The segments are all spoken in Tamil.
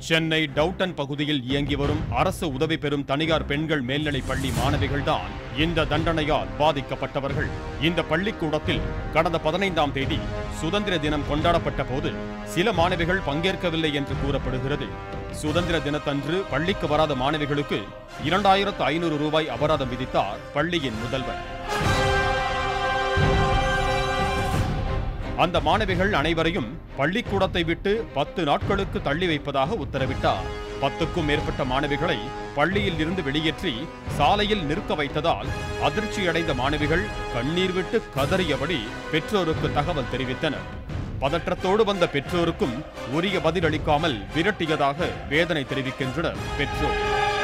சென்னை டவுட்டன் பகுதியில் இயங்கி வரும் அரசு உதவி பெறும் தனியார் பெண்கள் மேல்நிலைப் பள்ளி மாணவிகள்தான் இந்த தண்டனையால் பாதிக்கப்பட்டவர்கள் இந்த பள்ளிக்கூடத்தில் கடந்த பதினைந்தாம் தேதி சுதந்திர தினம் கொண்டாடப்பட்ட போது சில மாணவிகள் பங்கேற்கவில்லை என்று கூறப்படுகிறது சுதந்திர தினத்தன்று பள்ளிக்கு வராத மாணவிகளுக்கு இரண்டாயிரத்து ஐநூறு ரூபாய் அபராதம் விதித்தார் பள்ளியின் முதல்வர் அந்த மாணவிகள் அனைவரையும் பள்ளிக்கூடத்தை விட்டு பத்து நாட்களுக்கு தள்ளி வைப்பதாக உத்தரவிட்டார் பத்துக்கும் மேற்பட்ட மாணவிகளை பள்ளியில் இருந்து வெளியேற்றி சாலையில் நிற்க வைத்ததால் அதிர்ச்சியடைந்த மாணவிகள் கண்ணீர் விட்டு கதறியபடி பெற்றோருக்கு தகவல் தெரிவித்தனர் பதற்றத்தோடு வந்த பெற்றோருக்கும் உரிய பதிலளிக்காமல் விரட்டியதாக வேதனை தெரிவிக்கின்றனர் பெற்றோர்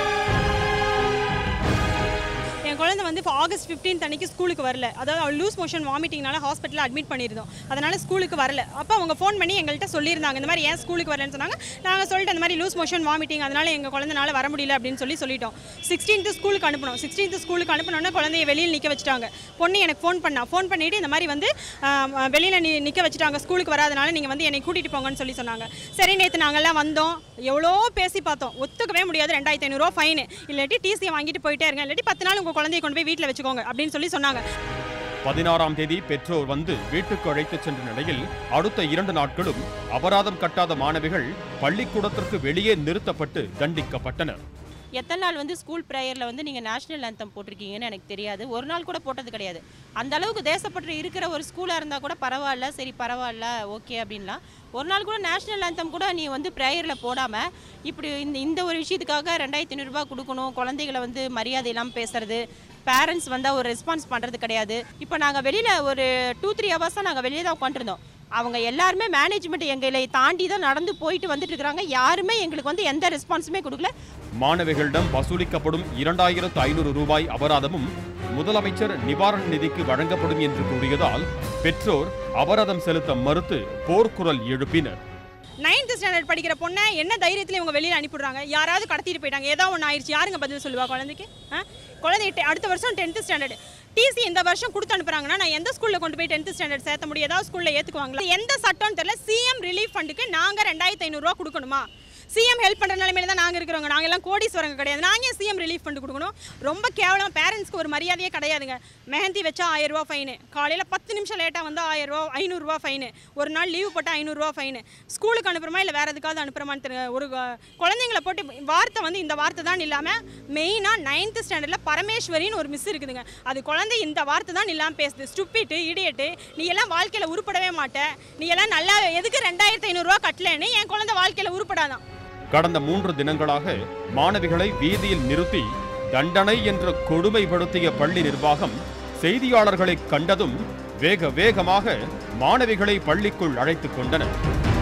என் குழந்தை வந்து இப்போ ஆகஸ்ட் 15 அன்னைக்கு ஸ்கூலுக்கு வரல அதாவது அவள் லூஸ் மோஷன் வாமிட்டிங்னால ஹாஸ்பிட்டலில் அட்மிட் பண்ணியிருந்தோம் அதனால ஸ்கூலுக்கு வரல அப்போ அவங்க ஃபோன் பண்ணி எங்கள்கிட்ட சொல்லியிருந்தாங்க இந்த மாதிரி ஏன் ஸ்கூலுக்கு வரலன்னு சொன்னாங்க நாங்கள் சொல்லிட்டு அந்த மாதிரி லூஸ் மோஷன் வாமிட்டிங் அதனால எங்கள் குழந்தைனால வர முடியல அப்படின்னு சொல்லி சொல்லிட்டோம் சிக்ஸ்டீன்த்து ஸ்கூலுக்கு அனுப்பணும் சிக்ஸ்டீன்த்து ஸ்கூலுக்கு அனுப்பினோன்னே குழந்தைய வெளியில் நிற்க வச்சுட்டாங்க பொண்ணு எனக்கு ஃபோன் பண்ணா ஃபோன் பண்ணிட்டு இந்த மாதிரி வந்து வெளியில் நி நிற்க வச்சுட்டாங்க ஸ்கூலுக்கு வராதனால நீங்கள் வந்து என்னை கூட்டிகிட்டு போங்கன்னு சொல்லி சொன்னாங்க சரி நேற்று நாங்கள்லாம் வந்தோம் எவ்வளோ பேசி பார்த்தோம் ஒத்துக்கவே முடியாது ரெண்டாயிரத்தி ஐநூறுரூவா ஃபைனு இல்லாட்டி டிசியை வாங்கிட்டு போயிட்டே இருங்க இல்லாட்டி பத்து நாள் உங்கள் குழந்தைய கொண்டு போய் வீட்டில் வச்சுக்கோங்க அப்படின்னு சொல்லி சொன்னாங்க பதினாறாம் தேதி பெற்றோர் வந்து வீட்டுக்கு அழைத்துச் சென்ற நிலையில் அடுத்த இரண்டு நாட்களும் அபராதம் கட்டாத மாணவிகள் பள்ளிக்கூடத்திற்கு வெளியே நிறுத்தப்பட்டு தண்டிக்கப்பட்டனர் எத்தனை நாள் வந்து ஸ்கூல் ப்ரேயரில் வந்து நீங்கள் நேஷனல் anthem போட்டிருக்கீங்கன்னு எனக்கு தெரியாது ஒரு நாள் கூட போட்டது கிடையாது அந்த அளவுக்கு தேசப்பற்று இருக்கிற ஒரு ஸ்கூலாக இருந்தால் கூட பரவாயில்ல சரி பரவாயில்ல ஓகே அப்படின்லாம் ஒரு நாள் கூட நேஷனல் anthem கூட நீ வந்து ப்ரேயரில் போடாமல் இப்படி இந்த இந்த ஒரு விஷயத்துக்காக ரெண்டாயிரத்தி ஐநூறுரூபா கொடுக்கணும் குழந்தைகளை வந்து மரியாதை இல்லாமல் பேசுறது பேரண்ட்ஸ் வந்தால் ஒரு ரெஸ்பான்ஸ் பண்ணுறது கிடையாது இப்போ நாங்கள் வெளியில் ஒரு டூ த்ரீ ஹவர்ஸாக நாங்கள் வெளியே தான் உட்காந்துருந்தோம் அவங்க எல்லாருமே மேனேஜ்மெண்ட் எங்களை தாண்டி தான் நடந்து போயிட்டு வந்துட்டு இருக்கிறாங்க யாருமே எங்களுக்கு வந்து எந்த ரெஸ்பான்ஸுமே கொடுக்கல மாணவிகளிடம் வசூலிக்கப்படும் இரண்டாயிரத்து ஐநூறு ரூபாய் அபராதமும் முதலமைச்சர் நிவாரண நிதிக்கு வழங்கப்படும் என்று கூறியதால் பெற்றோர் அபராதம் செலுத்த மறுத்து போர்க்குரல் எழுப்பினர் நைன்த் ஸ்டாண்டர்ட் படிக்கிற பொண்ணை என்ன தைரியத்தில் இவங்க வெளியில் அனுப்பிடுறாங்க யாராவது கடத்திட்டு போயிட்டாங்க ஏதோ ஒன்று ஆயிடுச்சு யாருங்க பதில் சொல்லுவா குழந்தைக்கு ஆ? குழந்தை டெ- அடுத்த வருஷம் டென்த் ஸ்டாண்டர்ட் டிசி இந்த வருஷம் கொடுத்து அனுப்புறாங்கன்னா நான் எந்த ஸ்கூலில் கொண்டு போய் டென்த் ஸ்டாண்டர்ட் சேர்த்த முடியும் ஏதாவது ஸ்கூலில் ஏற்றுக்குவாங்களா எந்த சட்டம்னு தெரியல சிஎம் ரிலீஃப் ஃபண்டுக்கு நாங்கள் ரெண்டாயிரத்தி ஐநூறுரூவா கொடுக்கணுமா சிஎம் ஹெல்ப் பண்ணுற நிலைமையில தான் நாங்கள் இருக்கிறவங்க நாங்கள் எல்லாம் கோடீஸ்வரங்க கிடையாது நாங்கள் ஏன் சிஎம் ரிலீஃப் ஃபண்டு கொடுக்கணும் ரொம்ப கேவலம் பேரண்ட்ஸ்க்கு ஒரு மரியாதையே கிடையாதுங்க மெஹந்தி வச்சா ஆயிரம் ரூபா ஃபைனு காலையில் பத்து நிமிஷம் லேட்டாக வந்தால் ஆயிரம் ரூபா ஐநூறுரூவா ஃபைனு ஒரு நாள் லீவு போட்டால் ஐநூறுரூவா ஃபைனு ஸ்கூலுக்கு அனுப்புறோமா இல்லை வேறு எதுக்காவது அனுப்புறோமான்னு தெரியல ஒரு அஹ், குழந்தைங்களை போட்டு வார்த்தை வந்து இந்த வார்த்தை தான் இல்லாமல் மெயினாக நைன்த் ஸ்டாண்டர்டில் பரமேஸ்வரின்னு ஒரு மிஸ் இருக்குதுங்க அது குழந்தை இந்த வார்த்தை தான் இல்லாமல் பேசுது ஸ்டுப்பிட்டு இடியட்டு நீ எல்லாம் வாழ்க்கையில் உருப்படவே மாட்ட நீ எல்லாம் நல்லா எதுக்கு ரெண்டாயிரத்தி ஐநூறுரூவா கட்டலன்னு என் குழந்தை வாழ்க்கையில் உருப்படாதான் கடந்த மூன்று தினங்களாக மாணவிகளை வீதியில் நிறுத்தி தண்டனை என்று கொடுமைப்படுத்திய பள்ளி நிர்வாகம் செய்தியாளர்களை கண்டதும் வேக வேகமாக மாணவிகளை பள்ளிக்குள் அழைத்துக் கொண்டனர்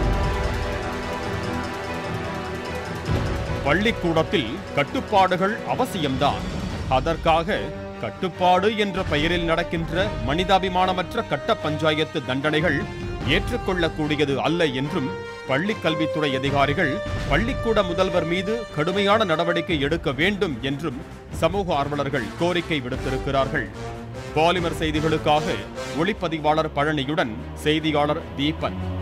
பள்ளிக்கூடத்தில் கட்டுப்பாடுகள் அவசியம்தான் அதற்காக கட்டுப்பாடு என்ற பெயரில் நடக்கின்ற மனிதாபிமானமற்ற கட்ட பஞ்சாயத்து தண்டனைகள் ஏற்றுக்கொள்ளக்கூடியது அல்ல என்றும் பள்ளிக் கல்வித்துறை அதிகாரிகள் பள்ளிக்கூட முதல்வர் மீது கடுமையான நடவடிக்கை எடுக்க வேண்டும் என்றும் சமூக ஆர்வலர்கள் கோரிக்கை விடுத்திருக்கிறார்கள் பாலிமர் செய்திகளுக்காக ஒளிப்பதிவாளர் பழனியுடன் செய்தியாளர் தீபன்